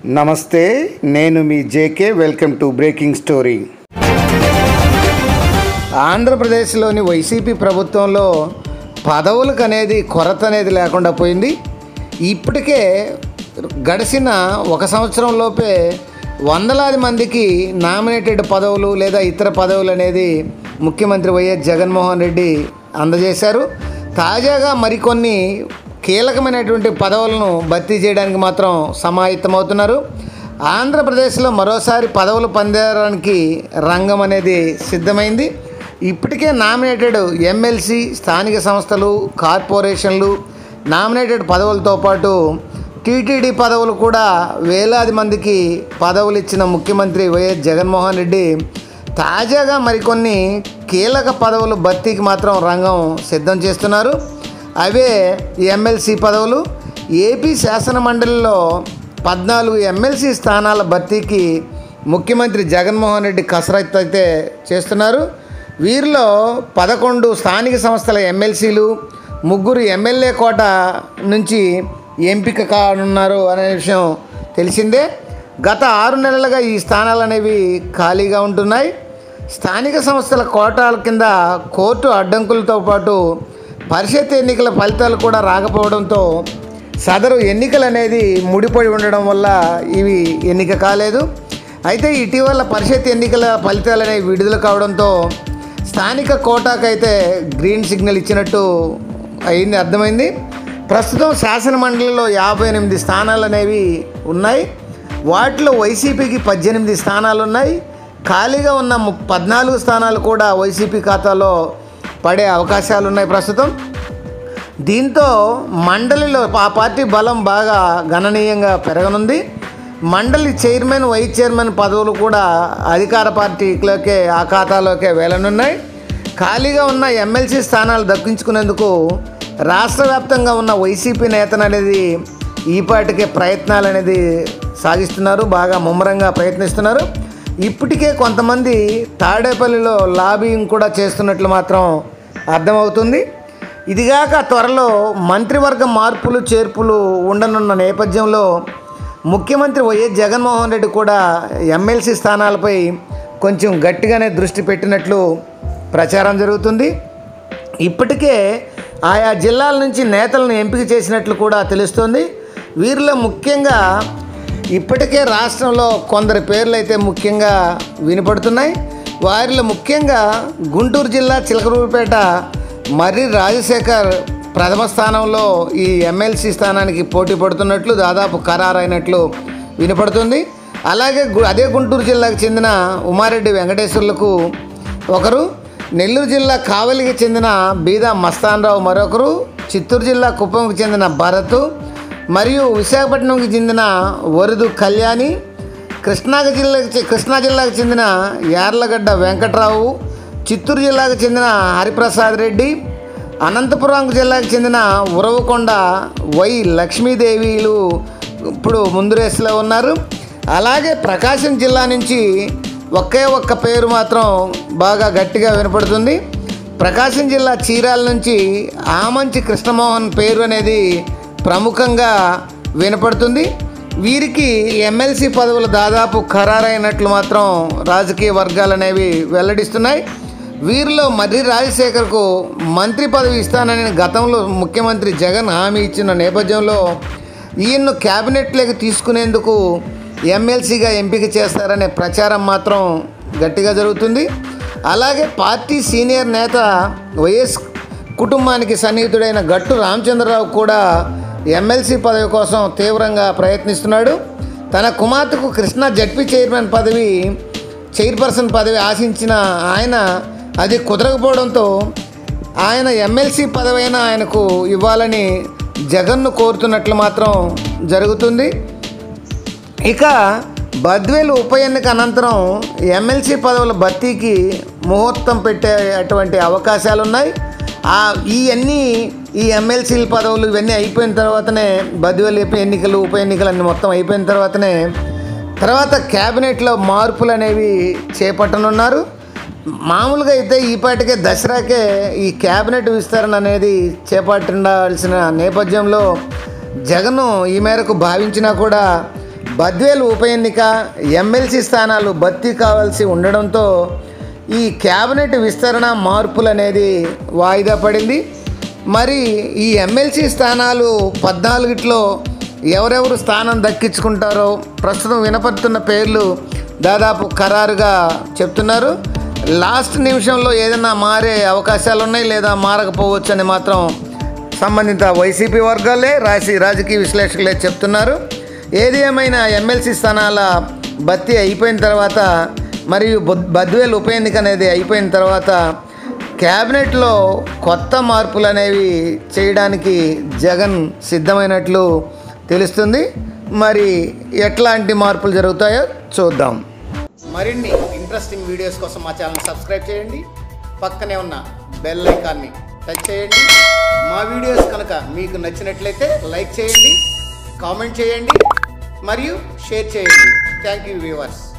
నమస్తే నేను మీ JK welcome to breaking story ఆంధ్రప్రదేశ్లోని వైసీపీ ప్రభుత్వంలో పదవులకు అనేది కొరత అనేది లేకుండా పోయింది ఇప్పటికే గడిచిన ఒక సంవత్సరం లోపే వందలాది మందికి నామినేటెడ్ పదవులు లేదా ఇతర పదవులు అనేది ముఖ్యమంత్రి వైఎస్ జగన్మోహన్ రెడ్డి అందజేశారు తాజాగా మరికొన్ని కీలకమైనటువంటి పదవులను భర్తీ చేయడానికి మాత్రం సమాయత్తమవుతున్నారు ఆంధ్రప్రదేశ్లో మరోసారి పదవులు పొందడానికి రంగం అనేది సిద్ధమైంది ఇప్పటికే నామినేటెడ్ ఎమ్మెల్సీ స్థానిక సంస్థలు కార్పొరేషన్లు నామినేటెడ్ పదవులతో పాటు టీటీడీ పదవులు కూడా వేలాది మందికి పదవులు ఇచ్చిన ముఖ్యమంత్రి వైఎస్ జగన్మోహన్ రెడ్డి తాజాగా మరికొన్ని కీలక పదవులు భర్తీకి మాత్రం రంగం సిద్ధం చేస్తున్నారు అవే ఎమ్మెల్సీ పదవులు ఏపీ శాసన మండలిలో పద్నాలుగు ఎమ్మెల్సీ స్థానాల భర్తీకి ముఖ్యమంత్రి జగన్మోహన్ రెడ్డి కసరత్తు అయితే చేస్తున్నారు వీరిలో పదకొండు స్థానిక సంస్థల ఎమ్మెల్సీలు ముగ్గురు ఎమ్మెల్యే కోట నుంచి ఎంపిక కానున్నారు అనే విషయం తెలిసిందే గత ఆరు నెలలుగా ఈ స్థానాలు అనేవి ఖాళీగా ఉంటున్నాయి స్థానిక సంస్థల కోటాల కింద కోర్టు అడ్డంకులతో పాటు పరిషత్ ఎన్నికల ఫలితాలు కూడా రాకపోవడంతో సదరు ఎన్నికలు అనేది ముడిపడి ఉండడం వల్ల ఇవి ఎన్నిక కాలేదు అయితే ఇటీవల పరిషత్ ఎన్నికల ఫలితాలు అనేవి విడుదల కావడంతో స్థానిక కోటాకైతే గ్రీన్ సిగ్నల్ ఇచ్చినట్టు అయింది అర్థమైంది ప్రస్తుతం శాసన మండలిలో యాభై ఎనిమిది స్థానాలు అనేవి ఉన్నాయి వాటిలో వైసీపీకి పద్దెనిమిది స్థానాలు ఉన్నాయి ఖాళీగా ఉన్న ము- పద్నాలుగు స్థానాలు కూడా వైసీపీ ఖాతాలో పడే అవకాశాలు ఉన్నాయి ప్రస్తుతం దీంతో మండలిలో ఆ పార్టీ బలం బాగా గణనీయంగా పెరగనుంది మండలి చైర్మన్ వైస్ చైర్మన్ పదవులు కూడా అధికార పార్టీలోకే ఆ ఖాతాలోకే వేలనున్నాయి ఖాళీగా ఉన్న ఎమ్మెల్సీ స్థానాలు దక్కించుకునేందుకు రాష్ట్ర వ్యాప్తంగా ఉన్న వైసీపీ నేతను అనేది ఈపాటికే ప్రయత్నాలు అనేది సాగిస్తున్నారు బాగా ముమ్మరంగా ప్రయత్నిస్తున్నారు ఇప్పటికే కొంతమంది తాడేపల్లిలో లాబింగ్ కూడా చేస్తున్నట్లు మాత్రం అర్థమవుతుంది ఇదిగాక త్వరలో మంత్రివర్గ మార్పులు చేర్పులు ఉండనున్న నేపథ్యంలో ముఖ్యమంత్రి వైఎస్ జగన్మోహన్ రెడ్డి కూడా ఎమ్మెల్సీ స్థానాలపై కొంచెం గట్టిగానే దృష్టి పెట్టినట్లు ప్రచారం జరుగుతుంది ఇప్పటికే ఆయా జిల్లాల నుంచి నేతలను ఎంపిక చేసినట్లు కూడా తెలుస్తోంది వీరిలో ముఖ్యంగా ఇప్పటికే రాష్ట్రంలో కొందరి పేర్లు అయితే ముఖ్యంగా వినపడుతున్నాయి వారిలో ముఖ్యంగా గుంటూరు జిల్లా చిలకలూరుపేట మర్రి రాజశేఖర్ ప్రథమ స్థానంలో ఈ ఎమ్మెల్సీ స్థానానికి పోటీ పడుతున్నట్లు దాదాపు ఖరారైనట్లు వినపడుతుంది అలాగే గు- అదే గుంటూరు జిల్లాకు చెందిన ఉమారెడ్డి వెంకటేశ్వర్లకు ఒకరు నెల్లూరు జిల్లా కావలికి చెందిన బీదా మస్తాన్రావు మరొకరు చిత్తూరు జిల్లా కుప్పంకు చెందిన భరత్ మరియు విశాఖపట్నంకి చెందిన వరుదు కళ్యాణి కృష్ణా జిల్లాకు చె- కృష్ణా జిల్లాకు చెందిన యార్లగడ్డ వెంకట్రావు చిత్తూరు జిల్లాకు చెందిన హరిప్రసాద్ రెడ్డి అనంతపురం జిల్లాకు చెందిన ఉరవకొండ వై లక్ష్మీదేవిలు ఇప్పుడు ముందు రేసులో ఉన్నారు అలాగే ప్రకాశం జిల్లా నుంచి ఒకే ఒక్క పేరు మాత్రం బాగా గట్టిగా వినపడుతుంది ప్రకాశం జిల్లా చీరాల నుంచి ఆమంచి కృష్ణమోహన్ పేరు అనేది ప్రముఖంగా వినపడుతుంది వీరికి ఎమ్మెల్సీ పదవులు దాదాపు ఖరారైనట్లు మాత్రం రాజకీయ వర్గాలు అనేవి వెల్లడిస్తున్నాయి వీరిలో మర్రి రాజశేఖర్కు మంత్రి పదవి ఇస్తానని గతంలో ముఖ్యమంత్రి జగన్ హామీ ఇచ్చిన నేపథ్యంలో ఈయన్ను క్యాబినెట్లోకి తీసుకునేందుకు ఎమ్మెల్సీగా ఎంపిక చేస్తారనే ప్రచారం మాత్రం గట్టిగా జరుగుతుంది అలాగే పార్టీ సీనియర్ నేత వైఎస్ కుటుంబానికి సన్నిహితుడైన గట్టు రామచంద్రరావు కూడా ఎమ్మెల్సీ పదవి కోసం తీవ్రంగా ప్రయత్నిస్తున్నాడు తన కుమార్తెకు కృష్ణా జడ్పీ చైర్మన్ పదవి చైర్పర్సన్ పదవి ఆశించిన ఆయన అది కుదరకపోవడంతో ఆయన ఎమ్మెల్సీ పదవైనా ఆయనకు ఇవ్వాలని జగన్ను కోరుతున్నట్లు మాత్రం జరుగుతుంది ఇక బద్వేలు ఉప ఎన్నిక అనంతరం ఎమ్మెల్సీ పదవుల భర్తీకి ముహూర్తం పెట్టే అటువంటి అవకాశాలు ఉన్నాయి ఆ ఈ అన్ని ఈ ఎమ్మెల్సీ పదవులు ఇవన్నీ అయిపోయిన తర్వాతనే బద్వేలు ఉప ఎన్నికలు ఉప ఎన్నికలు అన్ని మొత్తం అయిపోయిన తర్వాతనే తర్వాత క్యాబినెట్లో మార్పులు అనేవి చేపట్టనున్నారు మామూలుగా అయితే ఈపాటికే దసరాకే ఈ క్యాబినెట్ విస్తరణ అనేది చేపట్టాల్సిన నేపథ్యంలో జగన్ ఈ మేరకు భావించినా కూడా బద్వేలు ఉప ఎన్నిక ఎమ్మెల్సీ స్థానాలు భర్తీ కావాల్సి ఉండడంతో ఈ క్యాబినెట్ విస్తరణ మార్పులు అనేది వాయిదా పడింది మరి ఈ ఎమ్మెల్సీ స్థానాలు పద్నాలుగిట్లో ఎవరెవరు స్థానం దక్కించుకుంటారో ప్రస్తుతం వినపడుతున్న పేర్లు దాదాపు ఖరారుగా చెప్తున్నారు లాస్ట్ నిమిషంలో ఏదైనా మారే అవకాశాలు ఉన్నాయి లేదా మారకపోవచ్చు అని మాత్రం సంబంధిత వైసీపీ వర్గాలే రాసి రాజకీయ విశ్లేషకులే చెప్తున్నారు ఏది ఏమైనా ఎమ్మెల్సీ స్థానాల భర్తీ అయిపోయిన తర్వాత మరియు బొద్- బద్వేల్ ఉప ఎన్నిక అనేది అయిపోయిన తర్వాత క్యాబినెట్లో కొత్త మార్పులు అనేవి చేయడానికి జగన్ సిద్ధమైనట్లు తెలుస్తుంది మరి ఎట్లాంటి మార్పులు జరుగుతాయో చూద్దాం మరిన్ని ఇంట్రెస్టింగ్ వీడియోస్ కోసం మా ఛానల్ సబ్స్క్రైబ్ చేయండి పక్కనే ఉన్న బెల్ ఐకాన్ని టచ్ చేయండి మా వీడియోస్ కనుక మీకు నచ్చినట్లయితే లైక్ చేయండి కామెంట్ చేయండి మరియు షేర్ చేయండి థ్యాంక్ యూ వ్యూవర్స్